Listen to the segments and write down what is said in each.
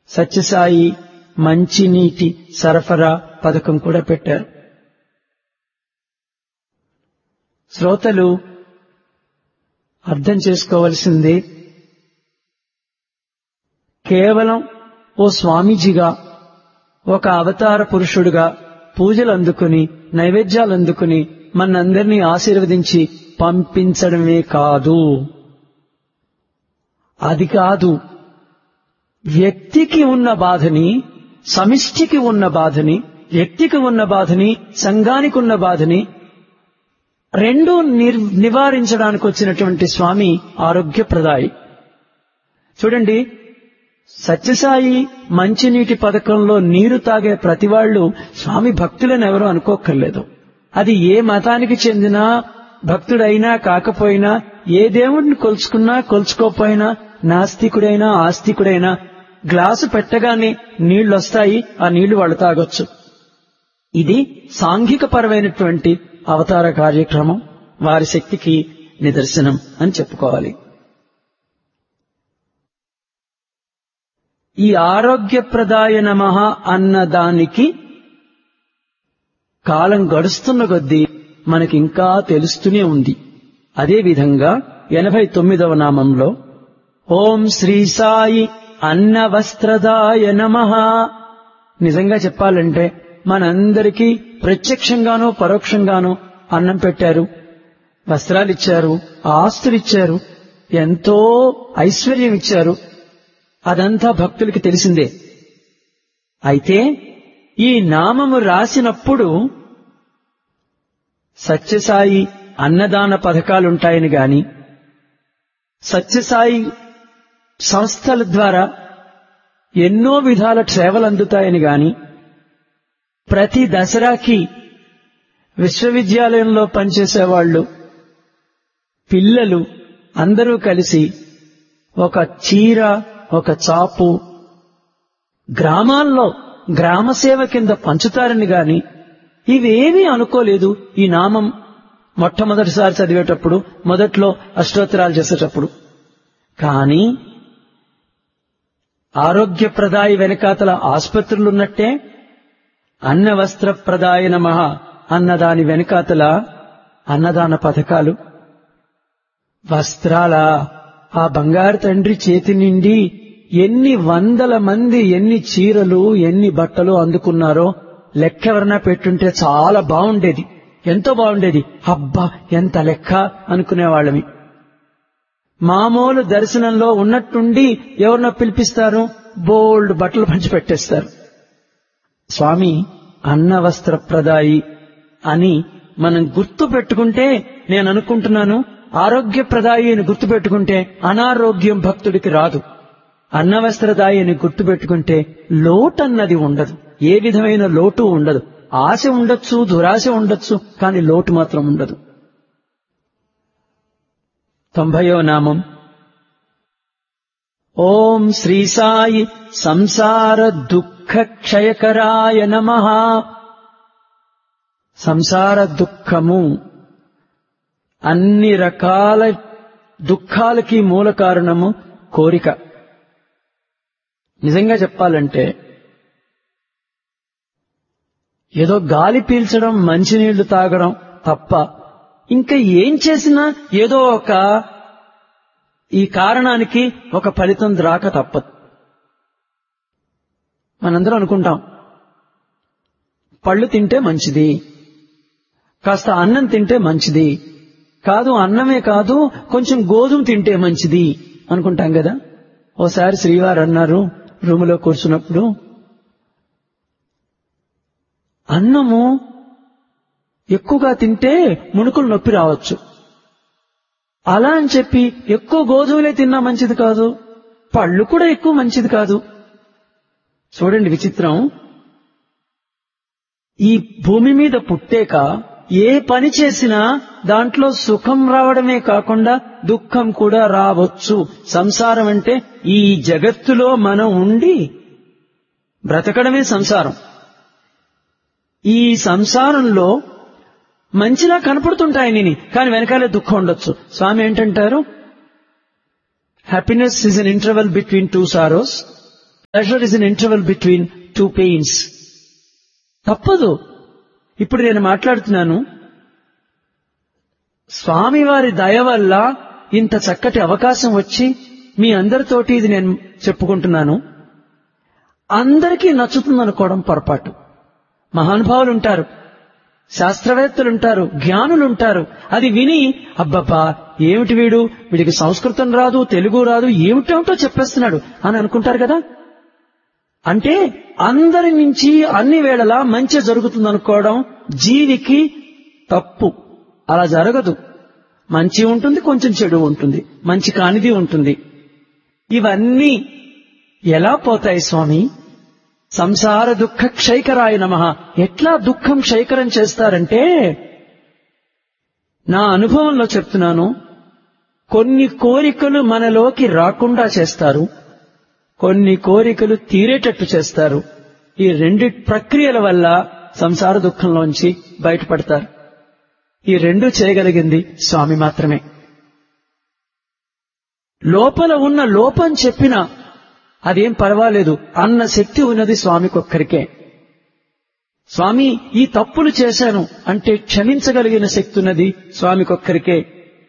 సత్యసాయి మంచినీటి సరఫరా పథకం కూడా పెట్టారు శ్రోతలు అర్థం చేసుకోవలసింది కేవలం ఓ స్వామీజీగా ఒక అవతార పురుషుడుగా పూజలు అందుకుని నైవేద్యాలు అందుకుని మనందరినీ ఆశీర్వదించి పంపించడమే కాదు అది కాదు వ్యక్తికి ఉన్న బాధని సమిష్టికి ఉన్న బాధని వ్యక్తికి ఉన్న బాధని సంఘానికి ఉన్న బాధని రెండు నివారించడానికి వచ్చినటువంటి స్వామి ఆరోగ్యప్రదాయి చూడండి సత్యసాయి మంచినీటి పథకంలో నీరు తాగే ప్రతి వాళ్ళు స్వామి భక్తులని ఎవరూ అనుకోక్కర్లేదు అది ఏ మతానికి చెందిన భక్తుడైనా కాకపోయినా ఏ దేవుడిని కొలుచుకున్నా కొలుచుకోకపోయినా నాస్తికుడైనా ఆస్తికుడైనా గ్లాసు పెట్టగానే నీళ్లొస్తాయి ఆ నీళ్లు వాళ్ళు తాగొచ్చు ఇది సాంఘిక పరమైనటువంటి అవతార కార్యక్రమం వారి శక్తికి నిదర్శనం అని చెప్పుకోవాలి ఈ ఆరోగ్యప్రదాయ నమ అన్న దానికి కాలం గడుస్తున్న కొద్దీ మనకింకా తెలుస్తూనే ఉంది అదేవిధంగా ఎనభై తొమ్మిదవ నామంలో ఓం శ్రీ సాయి అన్న వస్త్రదాయ నమ నిజంగా చెప్పాలంటే మనందరికీ ప్రత్యక్షంగానో పరోక్షంగానో అన్నం పెట్టారు వస్త్రాలిచ్చారు ఆస్తులిచ్చారు ఎంతో ఐశ్వర్యం ఇచ్చారు అదంతా భక్తులకి తెలిసిందే అయితే ఈ నామము రాసినప్పుడు సత్యసాయి అన్నదాన పథకాలుంటాయని గాని సత్యసాయి సంస్థల ద్వారా ఎన్నో విధాల సేవలు అందుతాయని గాని ప్రతి దసరాకి విశ్వవిద్యాలయంలో పనిచేసేవాళ్లు పిల్లలు అందరూ కలిసి ఒక చీర ఒక చాపు గ్రామాల్లో గ్రామసేవ కింద పంచుతారని గాని ఇవేమీ అనుకోలేదు ఈ నామం మొట్టమొదటిసారి చదివేటప్పుడు మొదట్లో అష్టోత్తరాలు చేసేటప్పుడు కానీ ఆరోగ్యప్రదాయి వెనకాతల ఆసుపత్రులున్నట్టే అన్న వస్త్ర ప్రదాయ నమ అన్నదాని వెనకాతల అన్నదాన పథకాలు వస్త్రాల ఆ బంగారు తండ్రి చేతి నిండి ఎన్ని వందల మంది ఎన్ని చీరలు ఎన్ని బట్టలు అందుకున్నారో లెక్కెవరన్నా పెట్టుంటే చాలా బాగుండేది ఎంతో బాగుండేది అబ్బా ఎంత లెక్క అనుకునేవాళ్ళమి మామూలు దర్శనంలో ఉన్నట్టుండి ఎవరినో పిలిపిస్తారు బోల్డ్ బట్టలు పంచి పెట్టేస్తారు స్వామి అన్న వస్త్ర ప్రదాయి అని మనం గుర్తు పెట్టుకుంటే నేను అనుకుంటున్నాను ఆరోగ్యప్రదాయి అని గుర్తు పెట్టుకుంటే అనారోగ్యం భక్తుడికి రాదు అన్నవస్త్రదాయి అని గుర్తు పెట్టుకుంటే లోటు అన్నది ఉండదు ఏ విధమైన లోటు ఉండదు ఆశ ఉండొచ్చు దురాశ ఉండొచ్చు కానీ లోటు మాత్రం ఉండదు తొంభయో నామం ఓం శ్రీ సాయి సంసార దుఃఖ క్షయకరాయ నమ సంసార దుఃఖము అన్ని రకాల దుఃఖాలకి మూల కారణము కోరిక నిజంగా చెప్పాలంటే ఏదో గాలి పీల్చడం మంచినీళ్లు తాగడం తప్ప ఇంకా ఏం చేసినా ఏదో ఒక ఈ కారణానికి ఒక ఫలితం రాక తప్పదు మనందరం అనుకుంటాం పళ్ళు తింటే మంచిది కాస్త అన్నం తింటే మంచిది కాదు అన్నమే కాదు కొంచెం గోధుమ తింటే మంచిది అనుకుంటాం కదా ఓసారి శ్రీవారు అన్నారు రూములో కూర్చున్నప్పుడు అన్నము ఎక్కువగా తింటే ముణుకులు నొప్పి రావచ్చు అలా అని చెప్పి ఎక్కువ గోధుమలే తిన్నా మంచిది కాదు పళ్ళు కూడా ఎక్కువ మంచిది కాదు చూడండి విచిత్రం ఈ భూమి మీద పుట్టాక ఏ పని చేసినా దాంట్లో సుఖం రావడమే కాకుండా దుఃఖం కూడా రావచ్చు సంసారం అంటే ఈ జగత్తులో మనం ఉండి బ్రతకడమే సంసారం ఈ సంసారంలో మంచిలా కనపడుతుంటాయి నేను కానీ వెనకాలే దుఃఖం ఉండొచ్చు స్వామి ఏంటంటారు happiness is an interval between two sorrows pressure is in interval between two pains తప్పదు ఇప్పుడు నేను మాట్లాడుతున్నాను స్వామివారి దయ వల్ల ఇంత చక్కటి అవకాశం వచ్చి మీ అందరితోటి ఇది నేను చెప్పుకుంటున్నాను అందరికీ నచ్చుతుందనుకోవడం పొరపాటు మహానుభావులు ఉంటారు శాస్త్రవేత్తలుంటారు జ్ఞానులుంటారు అది విని అబ్బబ్బా ఏమిటి వీడు వీడికి సంస్కృతం రాదు తెలుగు రాదు ఏమిటేమిటో చెప్పేస్తున్నాడు అని అనుకుంటారు కదా అంటే అందరి నుంచి అన్ని వేళలా మంచి జరుగుతుందనుకోవడం జీవికి తప్పు అలా జరగదు మంచి ఉంటుంది కొంచెం చెడు ఉంటుంది మంచి కానిది ఉంటుంది ఇవన్నీ ఎలా పోతాయి స్వామి సంసార దుఃఖ క్షైకరాయ నమ ఎట్లా దుఃఖం క్షైకరం చేస్తారంటే నా అనుభవంలో చెప్తున్నాను కొన్ని కోరికలు మనలోకి రాకుండా చేస్తారు కొన్ని కోరికలు తీరేటట్టు చేస్తారు ఈ రెండు ప్రక్రియల వల్ల సంసార దుఃఖంలోంచి బయటపడతారు ఈ రెండు చేయగలిగింది స్వామి మాత్రమే లోపల ఉన్న లోపం చెప్పినా అదేం పర్వాలేదు అన్న శక్తి ఉన్నది స్వామికొక్కరికే స్వామి ఈ తప్పులు చేశాను అంటే క్షమించగలిగిన శక్తి ఉన్నది స్వామికొక్కరికే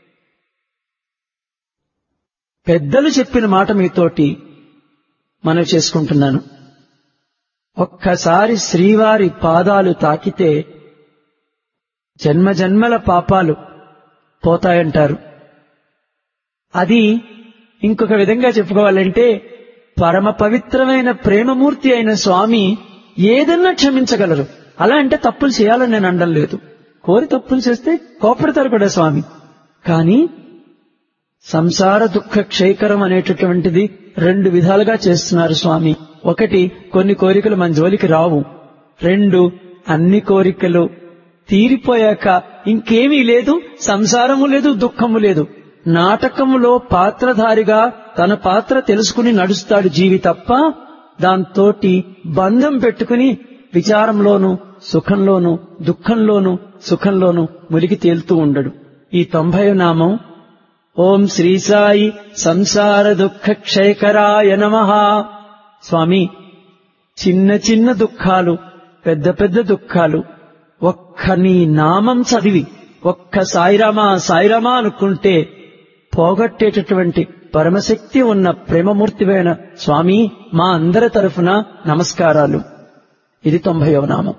పెద్దలు చెప్పిన మాట మీతోటి మనవి చేసుకుంటున్నాను ఒక్కసారి శ్రీవారి పాదాలు తాకితే జన్మ జన్మల పాపాలు పోతాయంటారు అది ఇంకొక విధంగా చెప్పుకోవాలంటే పరమ పవిత్రమైన ప్రేమమూర్తి అయిన స్వామి ఏదన్నా క్షమించగలరు అలా అంటే తప్పులు చేయాలని నేను అండం లేదు కోరి తప్పులు చేస్తే కోపడతారు కూడా స్వామి కానీ సంసార దుఃఖ క్షయకరం అనేటటువంటిది రెండు విధాలుగా చేస్తున్నారు స్వామి ఒకటి కొన్ని కోరికలు మన జోలికి రావు రెండు అన్ని కోరికలు తీరిపోయాక ఇంకేమీ లేదు సంసారము లేదు దుఃఖము లేదు నాటకములో పాత్రధారిగా తన పాత్ర తెలుసుకుని నడుస్తాడు జీవి తప్ప దాంతోటి బంధం పెట్టుకుని విచారంలోను సుఖంలోను దుఃఖంలోను సుఖంలోను ములిగి తేలుతూ ఉండడు ఈ తొంభై నామం ఓం శ్రీ సాయి సంసార దుఃఖ క్షయకరాయ నమ స్వామి చిన్న చిన్న దుఃఖాలు పెద్ద పెద్ద దుఃఖాలు ఒక్క నీ నామం చదివి ఒక్క సాయిరామా సాయిరామా అనుకుంటే పోగొట్టేటటువంటి పరమశక్తి ఉన్న ప్రేమమూర్తివైన స్వామి మా అందరి తరఫున నమస్కారాలు ఇది తొంభైవ నామం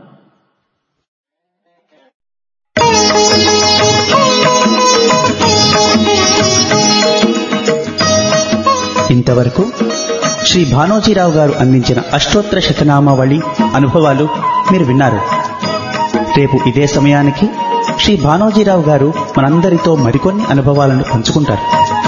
ఇంతవరకు శ్రీ భానోజీరావు గారు అందించిన అష్టోత్తర శతనామావళి అనుభవాలు మీరు విన్నారు రేపు ఇదే సమయానికి శ్రీ భానోజీరావు గారు మనందరితో మరికొన్ని అనుభవాలను పంచుకుంటారు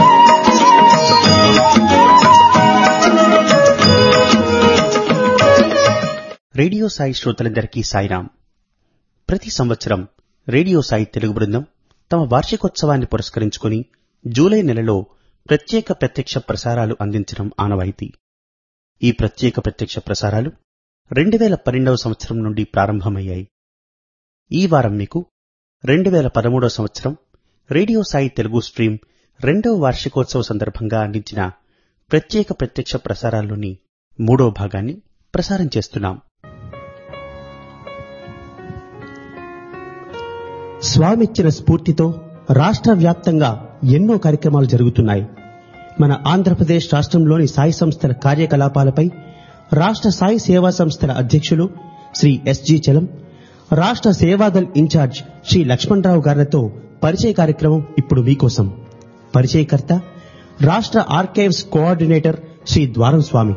రేడియో సాయి శ్రోతలందరికీ సాయిరాం ప్రతి సంవత్సరం రేడియో సాయి తెలుగు బృందం తమ వార్షికోత్సవాన్ని పురస్కరించుకుని జూలై నెలలో ప్రత్యేక ప్రత్యక్ష ప్రసారాలు అందించడం ఆనవాయితీ ఈ ప్రత్యేక ప్రత్యక్ష ప్రసారాలు రెండు వేల పన్నెండవ సంవత్సరం నుండి ప్రారంభమయ్యాయి ఈ వారం మీకు రెండు వేల పదమూడవ సంవత్సరం రేడియో సాయి తెలుగు స్ట్రీమ్ రెండవ వార్షికోత్సవ సందర్భంగా అందించిన ప్రత్యేక ప్రత్యక్ష ప్రసారాల్లోని మూడో భాగాన్ని ప్రసారం చేస్తున్నాం స్వామిచ్చిన స్ఫూర్తితో రాష్ట్ర వ్యాప్తంగా ఎన్నో కార్యక్రమాలు జరుగుతున్నాయి మన ఆంధ్రప్రదేశ్ రాష్ట్రంలోని సాయి సంస్థల కార్యకలాపాలపై రాష్ట్ర సాయి సేవా సంస్థల అధ్యక్షులు శ్రీ ఎస్జి చలం రాష్ట్ర సేవాదల్ ఇన్ఛార్జ్ శ్రీ లక్ష్మణరావు గారితో పరిచయ కార్యక్రమం ఇప్పుడు మీకోసం పరిచయకర్త రాష్ట్ర ఆర్కైవ్స్ కోఆర్డినేటర్ శ్రీ ద్వారం స్వామి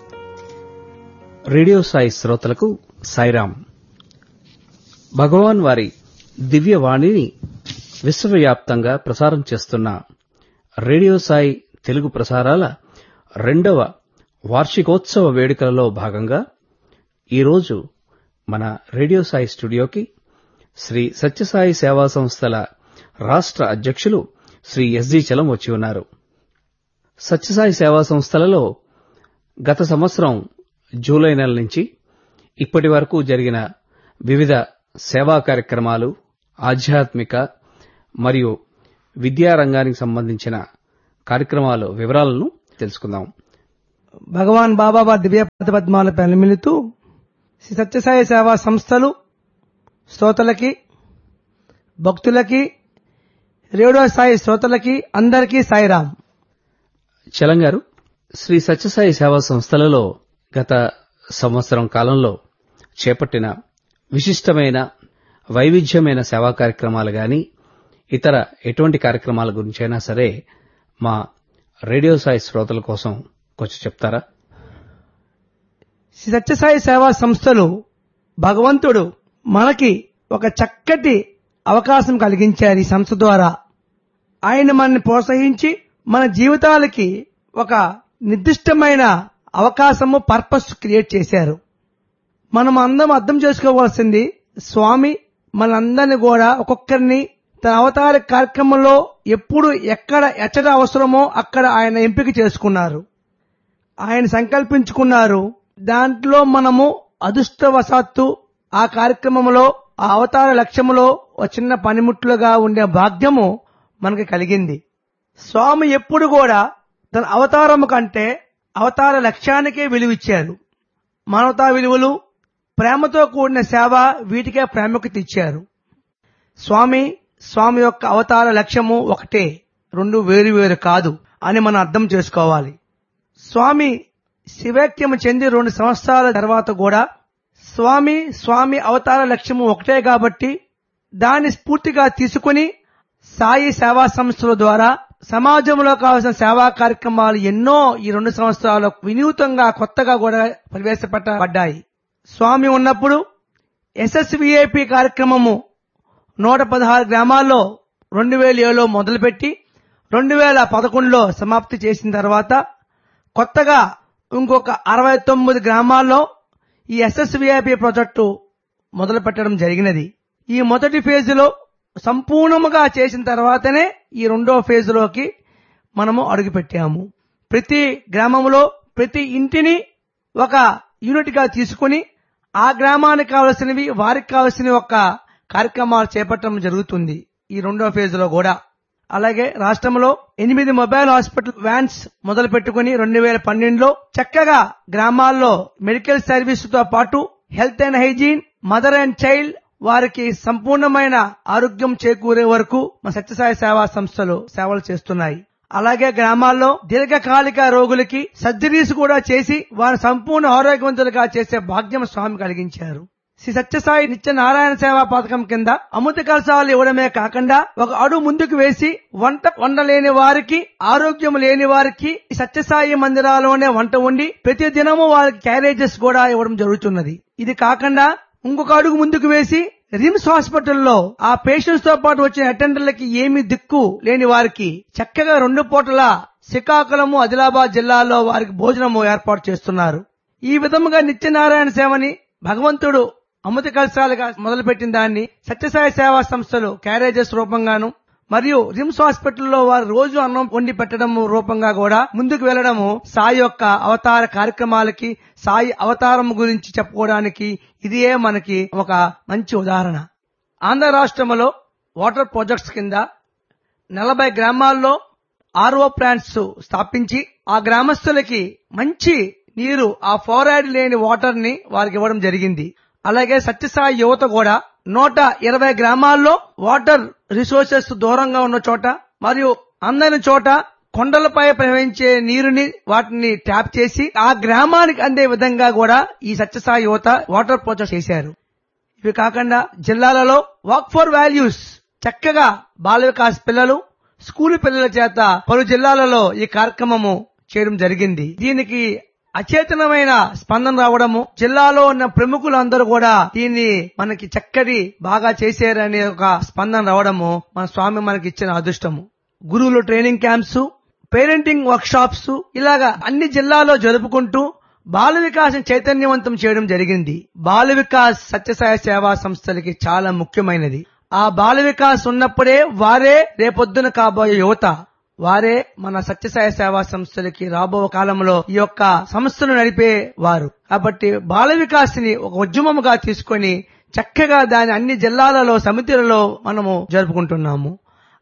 రేడియో సాయి శ్రోతలకు సాయిరాం భగవాన్ వారి దివ్య వాణిని విశ్వవ్యాప్తంగా ప్రసారం చేస్తున్న రేడియో సాయి తెలుగు ప్రసారాల రెండవ వార్షికోత్సవ వేడుకలలో భాగంగా ఈరోజు మన రేడియో సాయి స్టూడియోకి శ్రీ సత్యసాయి సేవా సంస్థల రాష్ట్ర అధ్యక్షులు శ్రీ ఎస్జి చలం వచ్చి ఉన్నారు సత్యసాయి సేవా సంస్థలలో గత సంవత్సరం జూలై నెల నుంచి ఇప్పటి వరకు జరిగిన వివిధ సేవా కార్యక్రమాలు ఆధ్యాత్మిక మరియు విద్యా రంగానికి సంబంధించిన కార్యక్రమాల వివరాలను తెలుసుకుందాం భగవాన్ బాబాబా దివ్యపాద పద్మాల పెనమిలుతూ శ్రీ సత్యసాయి సేవా సంస్థలు శ్రోతలకి భక్తులకి రేడియో సాయి శ్రోతలకి అందరికీ సాయిరాం చలం గారు శ్రీ సత్యసాయి సేవా సంస్థలలో గత సంవత్సరం కాలంలో చేపట్టిన విశిష్టమైన వైవిధ్యమైన సేవా కార్యక్రమాలు గాని ఇతర ఎటువంటి కార్యక్రమాల గురించైనా సరే మా రేడియో సాయి శ్రోతల కోసం కొంచెం చెప్తారా శ్రీ సత్యసాయి సేవా సంస్థలు భగవంతుడు మనకి ఒక చక్కటి అవకాశం కలిగించారు ఈ సంస్థ ద్వారా ఆయన మనల్ని ప్రోత్సహించి మన జీవితాలకి ఒక నిర్దిష్టమైన అవకాశము పర్పస్ క్రియేట్ చేశారు మనం అందరం అర్థం చేసుకోవాల్సింది స్వామి మనందరిని కూడా ఒక్కొక్కరిని తన అవతార కార్యక్రమంలో ఎప్పుడు ఎక్కడ ఎచ్చట అవసరమో అక్కడ ఆయన ఎంపిక చేసుకున్నారు ఆయన సంకల్పించుకున్నారు దాంట్లో మనము అదృష్టవశాత్తు ఆ కార్యక్రమంలో ఆ అవతార లక్ష్యములో ఒక చిన్న పనిముట్లుగా ఉండే భాగ్యము మనకి కలిగింది స్వామి ఎప్పుడు కూడా తన అవతారము కంటే అవతార లక్ష్యానికే విలువిచ్చారు మానవతా విలువలు ప్రేమతో కూడిన సేవ వీటికే ప్రాముఖ్యత ఇచ్చారు స్వామి స్వామి యొక్క అవతార లక్ష్యము ఒకటే రెండు వేరు వేరు కాదు అని మనం అర్థం చేసుకోవాలి స్వామి శివైక్యము చెంది రెండు సంవత్సరాల తర్వాత కూడా స్వామి స్వామి అవతార లక్ష్యము ఒకటే కాబట్టి దాన్ని స్ఫూర్తిగా తీసుకుని సాయి సేవా సంస్థల ద్వారా సమాజంలో కావాల్సిన సేవా కార్యక్రమాలు ఎన్నో ఈ రెండు సంవత్సరాలు వినూతంగా కొత్తగా కూడా ప్రవేశపెట్టబడ్డాయి స్వామి ఉన్నప్పుడు ఎస్ఎస్విఐపి కార్యక్రమము నూట పదహారు గ్రామాల్లో రెండు వేల ఏడులో మొదలుపెట్టి రెండు వేల పదకొండులో సమాప్తి చేసిన తర్వాత కొత్తగా ఇంకొక అరవై తొమ్మిది గ్రామాల్లో ఈ ఎస్ఎస్విఐపి ప్రాజెక్టు మొదలు పెట్టడం జరిగినది ఈ మొదటి ఫేజులో సంపూర్ణముగా చేసిన తర్వాతనే ఈ రెండో ఫేజులోకి మనము అడుగుపెట్టాము ప్రతి గ్రామంలో ప్రతి ఇంటిని ఒక యూనిట్ గా తీసుకుని ఆ గ్రామానికి కావలసినవి వారికి కావలసిన ఒక కార్యక్రమాలు చేపట్టడం జరుగుతుంది ఈ రెండో ఫేజ్ లో కూడా అలాగే రాష్ట్రంలో ఎనిమిది మొబైల్ హాస్పిటల్ వ్యాన్స్ మొదలు పెట్టుకుని రెండు వేల పన్నెండులో చక్కగా గ్రామాల్లో మెడికల్ సర్వీస్ తో పాటు health and hygiene mother and child వారికి సంపూర్ణమైన ఆరోగ్యం చేకూరే వరకు మన సత్యసాయి సేవా సంస్థలు సేవలు చేస్తున్నాయి అలాగే గ్రామాల్లో దీర్ఘకాలిక రోగులకి సర్జరీస్ కూడా చేసి వారి సంపూర్ణ ఆరోగ్యవంతులుగా చేసే భాగ్యం స్వామి కలిగించారు శ్రీ సత్యసాయి నిత్య నారాయణ సేవా పథకం కింద అమృత కలశాలు ఇవ్వడమే కాకుండా ఒక అడుగు ముందుకు వేసి వంట వండలేని వారికి ఆరోగ్యం లేని వారికి ఈ సత్యసాయి మందిరాల్లోనే వంట వండి ప్రతి దినము వారికి క్యారేజెస్ కూడా ఇవ్వడం జరుగుతున్నది ఇది కాకుండా ఇంకొక అడుగు ముందుకు వేసి రిమ్స్ హాస్పిటల్లో ఆ పేషెంట్స్ తో పాటు వచ్చిన అటెండర్లకి ఏమి దిక్కు లేని వారికి చక్కగా రెండు పూటల శ్రీకాకుళము ఆదిలాబాద్ జిల్లాలో వారికి భోజనము ఏర్పాటు చేస్తున్నారు ఈ విధముగా నిత్యనారాయణ సేవని భగవంతుడు అమృత కలశాలుగా మొదలుపెట్టిన దాన్ని సత్యసాయి సేవా సంస్థలు క్యారేజెస్ రూపంగాను మరియు రిమ్స్ హాస్పిటల్లో వారు రోజు అన్నం వండి పెట్టడం రూపంగా కూడా ముందుకు వెళ్లడము సాయి యొక్క అవతార కార్యక్రమాలకి సాయి అవతారం గురించి చెప్పుకోవడానికి ఇదే మనకి ఒక మంచి ఉదాహరణ ఆంధ్ర రాష్ట్రంలో వాటర్ ప్రాజెక్ట్స్ కింద నలభై గ్రామాల్లో ఆర్ఓ ప్లాంట్స్ స్థాపించి ఆ గ్రామస్తులకి మంచి నీరు ఆ ఫ్లోరైడ్ లేని వాటర్ ని వారికి ఇవ్వడం జరిగింది అలాగే సత్యసాయి యువత కూడా నూట ఇరవై గ్రామాల్లో వాటర్ రిసోర్సెస్ దూరంగా ఉన్న చోట మరియు అందని చోట కొండలపై ప్రవహించే నీరుని వాటిని ట్యాప్ చేసి ఆ గ్రామానికి అందే విధంగా కూడా ఈ సత్యసాయి యువత వాటర్ ప్రాజెక్ట్ చేశారు ఇవి కాకుండా జిల్లాలలో వాక్ ఫర్ వాల్యూస్ చక్కగా బాల వికాస్ పిల్లలు స్కూల్ పిల్లల చేత పలు జిల్లాలలో ఈ కార్యక్రమము చేయడం జరిగింది దీనికి అచేతనమైన స్పందన రావడము జిల్లాలో ఉన్న ప్రముఖులందరూ కూడా దీన్ని మనకి చక్కటి బాగా చేశారనే ఒక స్పందన రావడము మన స్వామి మనకి ఇచ్చిన అదృష్టము గురువులు training camps parenting workshops ఇలాగా అన్ని జిల్లాలో జరుపుకుంటూ బాల వికాసం చైతన్యవంతం చేయడం జరిగింది బాల వికాస్ సత్యసాయి సేవా సంస్థలకి చాలా ముఖ్యమైనది ఆ బాల వికాస్ ఉన్నప్పుడే వారే రేపొద్దున కాబోయే యువత వారే మన సత్యసాయి సేవా సంస్థలకి రాబో కాలంలో ఈ యొక్క సంస్థను నడిపే వారు కాబట్టి బాల వికాస్ని ఒక ఉద్యమముగా తీసుకొని చక్కగా దాని అన్ని జిల్లాలలో సమితిలలో మనము జరుపుకుంటున్నాము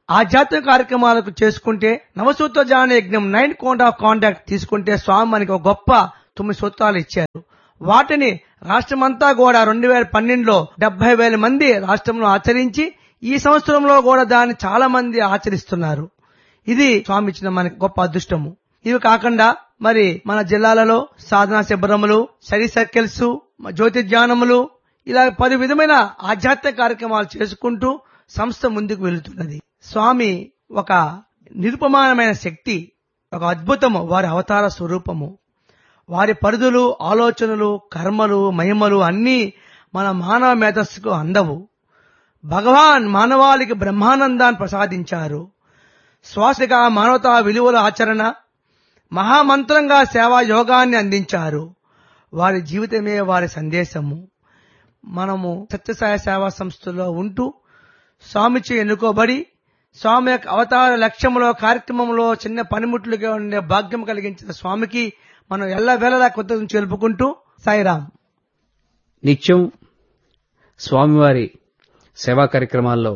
ఆధ్యాత్మిక కార్యక్రమాలకు చేసుకుంటే నవసూత్ర జాన యజ్ఞం నైన్ కోడ్ ఆఫ్ కాంటాక్ట్ తీసుకుంటే స్వామి మనకి ఒక గొప్ప తొమ్మిది సూత్రాలు ఇచ్చారు వాటిని రాష్ట్రమంతా కూడా రెండు వేల పన్నెండులో డెబ్బై వేల మంది రాష్ట్రంలో ఆచరించి ఈ సంవత్సరంలో కూడా దాన్ని చాలా మంది ఆచరిస్తున్నారు ఇది స్వామి ఇచ్చిన మనకి గొప్ప అదృష్టము ఇవి కాకుండా మరి మన జిల్లాలలో సాధనా శిబిరములు స్టడీ సర్కిల్స్ జ్యోతి ధ్యానములు ఇలా పలు విధమైన ఆధ్యాత్మిక కార్యక్రమాలు చేసుకుంటూ సంస్థ ముందుకు వెళుతున్నది స్వామి ఒక నిరుపమానమైన శక్తి ఒక అద్భుతము వారి అవతార స్వరూపము వారి పరిధులు ఆలోచనలు కర్మలు మహిమలు అన్నీ మన మానవ మేధస్సుకు అందవు భగవాన్ మానవాళికి బ్రహ్మానందాన్ని ప్రసాదించారు శ్వాసగా మానవతా విలువల ఆచరణ మహామంత్రంగా సేవా యోగాన్ని అందించారు వారి జీవితమే వారి సందేశము మనము సత్యసాయి సేవా సంస్థలో ఉంటూ స్వామిచే ఎన్నుకోబడి స్వామి యొక్క అవతార లక్ష్యంలో కార్యక్రమంలో చిన్న పనిముట్లుగా ఉండే భాగ్యం కలిగించిన స్వామికి మనం ఎల్లవేళలా కృతజ్ఞతలు తెలుపుకుంటూ సాయిరాం నిత్యం స్వామివారి సేవా కార్యక్రమాల్లో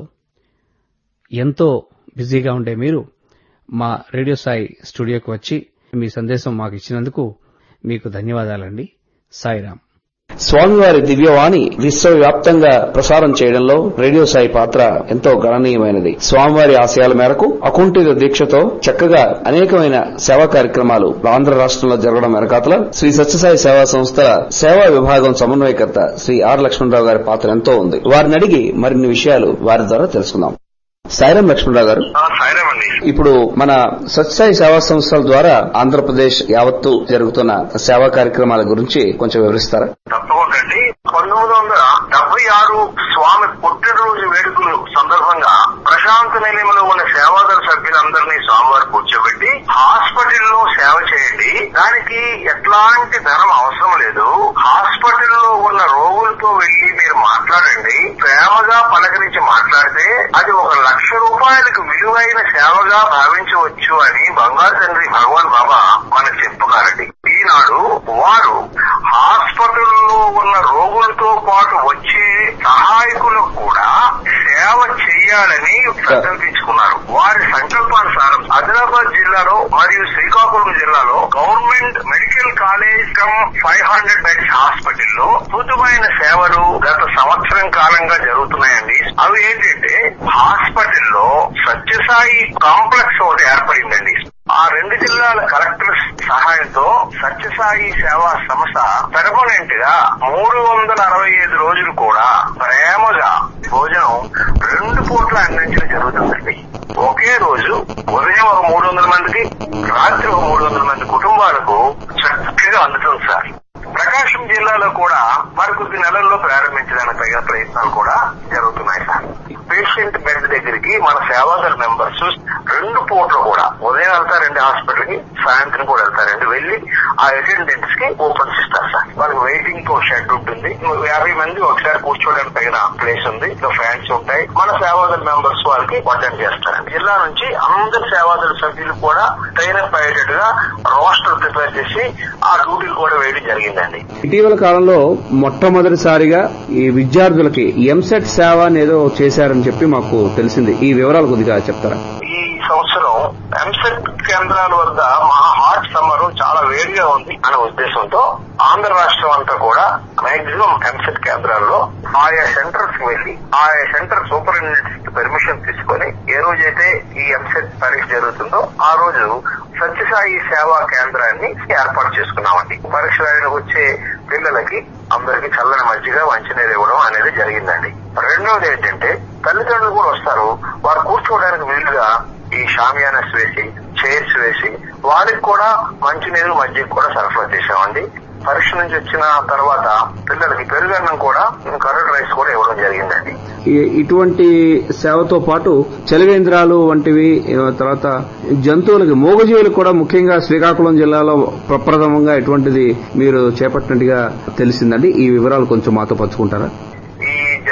ఎంతో బిజీగా ఉండే మీరు మా రేడియో సాయి స్టూడియోకి వచ్చి మీ సందేశం మాకు ఇచ్చినందుకు మీకు ధన్యవాదాలండి సాయిరాం స్వామివారి దివ్యవాణి విశ్వవ్యాప్తంగా ప్రసారం చేయడంలో రేడియో సాయి పాత్ర ఎంతో గణనీయమైనది స్వామివారి ఆశయాల మేరకు అకుంఠిత దీక్షతో చక్కగా అనేకమైన సేవా కార్యక్రమాలు ఆంధ్ర రాష్ట్రంలో జరగడం వెనకాతల శ్రీ సత్యసాయి సేవా సంస్థల సేవా విభాగం సమన్వయకర్త శ్రీ ఆర్ లక్ష్మణరావు గారి పాత్ర ఎంతో ఉంది వారిని అడిగి మరిన్ని విషయాలు వారి ద్వారా తెలుసుకుందాం సాయిరాం లక్ష్మణరావు గారు సాయిరామండి ఇప్పుడు మన సత్యసాయి సేవా సంస్థల ద్వారా ఆంధ్రప్రదేశ్ యావత్తు జరుగుతున్న సేవా కార్యక్రమాల గురించి కొంచెం వివరిస్తారా తప్పకుండా అండి పంతొమ్మిది వందల డెబ్బై ఆరు స్వామి పుట్టినరోజు వేడుకలు సందర్భంగా ప్రశాంత నిలయంలో ఉన్న సేవాదళ సభ్యులందరినీ స్వామివారు కూర్చోబెట్టి హాస్పిటల్లో సేవ చేయండి దానికి ఎట్లాంటి ధనం అవసరం లేదు హాస్పిటల్లో ఉన్న రోగులతో వెళ్లి మీరు మాట్లాడండి ప్రేమగా పలకరించి మాట్లాడితే అది ఒక లక్ష రూపాయలకు విలువైన సేవగా భావించవచ్చు అని బంగారు తండ్రి భగవాన్ బాబా మనకు చెప్పుకారండి ఈనాడు వారు హాస్పిటల్లో ఉన్న రోగులతో పాటు వచ్చే సహాయకులకు కూడా సేవ చేయాలని సంకల్పించుకున్నారు వారి సంకల్పానుసారం ఆదిలాబాద్ జిల్లాలో మరియు శ్రీకాకుళం జిల్లాలో government medical college cum five hundred beds హాస్పిటల్లో అద్భుతమైన సేవలు గత సంవత్సరం కాలంగా జరుగుతున్నాయండి అవి ఏంటంటే హాస్పిటల్లో సత్యసాయి కాంప్లెక్స్ ఒకటి ఏర్పడిందండి ఆ రెండు జిల్లాల కలెక్టర్స్ సహాయంతో సత్యసాయి సేవా సంస్థ పెర్మనెంట్ గా మూడు వందల అరవై ఐదు రోజులు కూడా ప్రేమగా భోజనం రెండు పూట్ల అందించడం జరుగుతుందండి ఒకే రోజు ఉదయం ఒక మూడు వందల మందికి రాత్రి ఒక మూడు వందల మంది కుటుంబాలకు చక్కగా అందుతుంది సార్ ప్రకాశం జిల్లాలో కూడా మరికొద్ది నెలల్లో ప్రారంభించడానికి తగిన ప్రయత్నాలు కూడా జరుగుతున్నాయి సార్ పేషెంట్ బెడ్ దగ్గరికి మన సేవాదళ మెంబర్స్ రెండు పూటలు కూడా ఉదయం వెళ్తారండి హాస్పిటల్ కి సాయంత్రం కూడా వెళ్తారండి వెళ్ళి ఆ అటెండెంట్స్ కి ఓపెన్స్ ఇస్తారు సార్ వాళ్ళకి వెయిటింగ్ కు షెడ్ ఉంటుంది యాభై మంది ఒకసారి కూర్చోవడానికి తగిన ప్లేస్ ఉంది ఇంకా ఫ్యాన్స్ ఉంటాయి మన సేవాదళ మెంబర్స్ వాళ్ళకి అటెండ్ చేస్తారండి జిల్లా నుంచి అందరి సేవాదళ సభ్యులు కూడా ట్రైన్ అప్ అయ్యేటట్టుగా రోస్టర్ ప్రిపేర్ చేసి ఆ డ్యూటీలు కూడా వేయడం జరిగిందండి ఇటీవల కాలంలో మొట్టమొదటిసారిగా ఈ విద్యార్థులకి ఎంసెట్ సేవ అనేదో చేశారని చెప్పి మాకు తెలిసింది ఈ వివరాలు కొద్దిగా చెప్తారా ఈ సంవత్సరం ఎంసెట్ కేంద్రాల వద్ద మా హాట్ సమ్మర్ చాలా వేడిగా ఉంది అనే ఉద్దేశంతో ఆంధ్ర రాష్ట్రం అంతా కూడా మాక్సిమం ఎంసెట్ కేంద్రాల్లో ఆయా సెంటర్స్ కి వెళ్లి ఆయా సెంటర్ సూపరింటెండెంట్స్ పర్మిషన్ తీసుకొని ఏ రోజైతే ఈ ఎంసెట్ పరీక్ష జరుగుతుందో ఆ రోజు సత్యసాయి సేవా కేంద్రాన్ని ఏర్పాటు చేసుకున్నామండి పరీక్ష రాయడానికి వచ్చే పిల్లలకి అందరికి చల్లని మజ్జిగ మంచినీరు ఇవ్వడం అనేది జరిగిందండి రెండవది ఏంటంటే తల్లిదండ్రులు కూడా వస్తారు వారు కూర్చోవడానికి వీలుగా ఈ షామియానస్ వేసి చైర్స్ వేసి వారికి కూడా మంచినీరు మజ్జిగ కూడా సరఫరా చేశామండి పరీక్ష నుంచి వచ్చిన తర్వాత పిల్లలకి పెరుగన్నం కూడా కర్డ్ రైస్ కూడా ఇవ్వడం జరిగిందండి ఈ- ఇటువంటి సేవతో పాటు చలివేంద్రాలు వంటివి ఆ, తర్వాత జంతువులకి మూగజీవులకు కూడా ముఖ్యంగా శ్రీకాకుళం జిల్లాలో ప్రప్రథమంగా ఇటువంటిది మీరు చేపట్టినట్టుగా తెలిసిందండి ఈ వివరాలు కొంచెం మాతో పంచుకుంటారా ఈ జల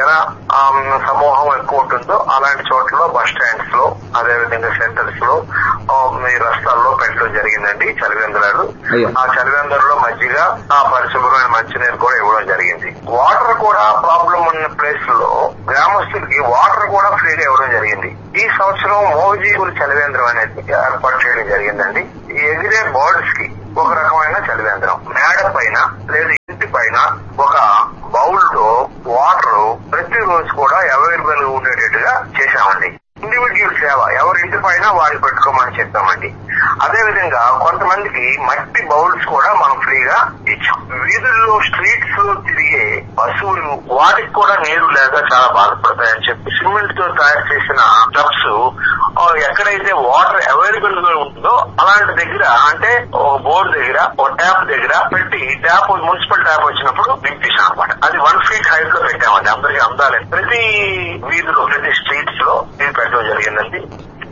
జన ఆమ్, సమూహం ఎక్కువ ఉంటుందో అలాంటి చోట్ల బస్ స్టాండ్స్ లో అదే విధంగా సెంటర్స్ లో ఆమ్, ఈ రస్తాల్లో పెట్టడం జరిగిందండి చలివేంద్రాలు అయ్యో. ఆ చలివేంద్రంలో మజ్జిగ ఆ పరిశుభ్రమైన మంచినీరు కూడా ఇవ్వడం జరిగింది వాటర్ కూడా ప్రాబ్లం ఉన్న ప్లేస్ లో గ్రామస్తులకి వాటర్ కూడా ఫ్రీగా ఇవ్వడం జరిగింది ఈ సంవత్సరం మోజీపూర్ చలివేంద్రం అనేది ఏర్పాటు చేయడం జరిగిందండి ఈ ఎగిరే బర్డ్స్ కి ఒక రకమైన చలివేంద్రం మేడ పైన లేదా ఇంటి పైన ఒక బౌల్ లో వాటర్ ప్రతి రోజు కూడా అవైలబుల్ గా ఉండేటట్టుగా చేశామండి ఇండివిజువల్ సేవ ఎవరి ఇంటి పైన వారి పెట్టుకోమని చెప్పామండి అదే విధంగా కొంతమందికి మట్టి బౌల్స్ కూడా మనం ఫ్రీగా ఇచ్చాం వీధుల్లో స్ట్రీట్స్ లో తిరిగే పశువులు వాటికి కూడా నీరు లేక చాలా బాధపడతాయని చెప్పి సిమెంట్ తో తయారు చేసిన టబ్స్ ఎక్కడైతే వాటర్ అవైలబుల్ గా ఉంటుందో అలాంటి దగ్గర అంటే ఒక బోర్డు దగ్గర ఒక ట్యాప్ దగ్గర పెట్టి ట్యాప్ మున్సిపల్ ట్యాప్ వచ్చినప్పుడు నింపేసాం అనమాట అది వన్ ఫీట్ హైట్ లో పెట్టామండి అందరికి అందాలి ప్రతి వీధిలో ప్రతి స్ట్రీట్స్ లో ఇది పెట్టడం జరిగిందండి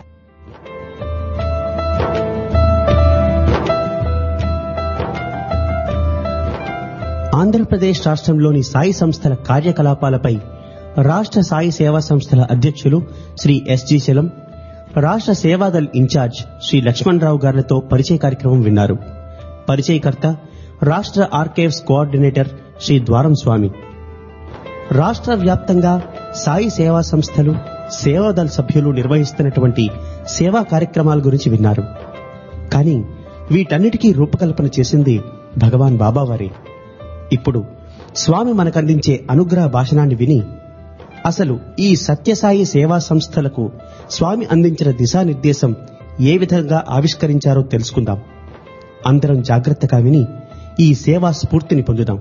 ఆంధ్రప్రదేశ్ రాష్ట్రంలోని సాయి సంస్థల కార్యకలాపాలపై రాష్ట్ర సాయి సేవా సంస్థల అధ్యక్షులు శ్రీ ఎస్జి శలం రాష్ట్ర సేవాదల్ ఇన్ఛార్జ్ శ్రీ లక్ష్మణరావు గారితో పరిచయ కార్యక్రమం విన్నారు పరిచయకర్త రాష్ట్ర ఆర్కైవ్స్ కోఆర్డినేటర్ శ్రీ ద్వారం స్వామి రాష్ట్ర వ్యాప్తంగా సాయి సేవా సంస్థలు సేవాదల్ సభ్యులు నిర్వహిస్తున్నటువంటి సేవా కార్యక్రమాల గురించి విన్నారు కానీ వీటన్నిటికీ రూపకల్పన చేసింది భగవాన్ బాబావారే ఇప్పుడు స్వామి మనకందించే అనుగ్రహ భాషణాన్ని విని అసలు ఈ సత్యసాయి సేవా సంస్థలకు స్వామి అందించిన దిశానిర్దేశం ఏ విధంగా ఆవిష్కరించారో తెలుసుకుందాం అందరం జాగ్రత్తగా విని ఈ సేవా స్ఫూర్తిని పొందుదాం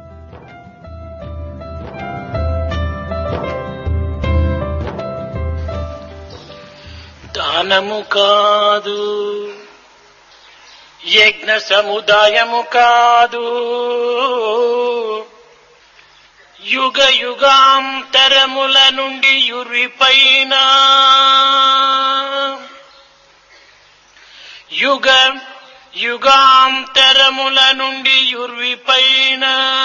దానము కాదు యజ్ఞ సముదాయము కాదు యుగ యుగాంతరముల నుండి యురిపైన యుగ యుగాంతరముల నుండి యుర్విపైన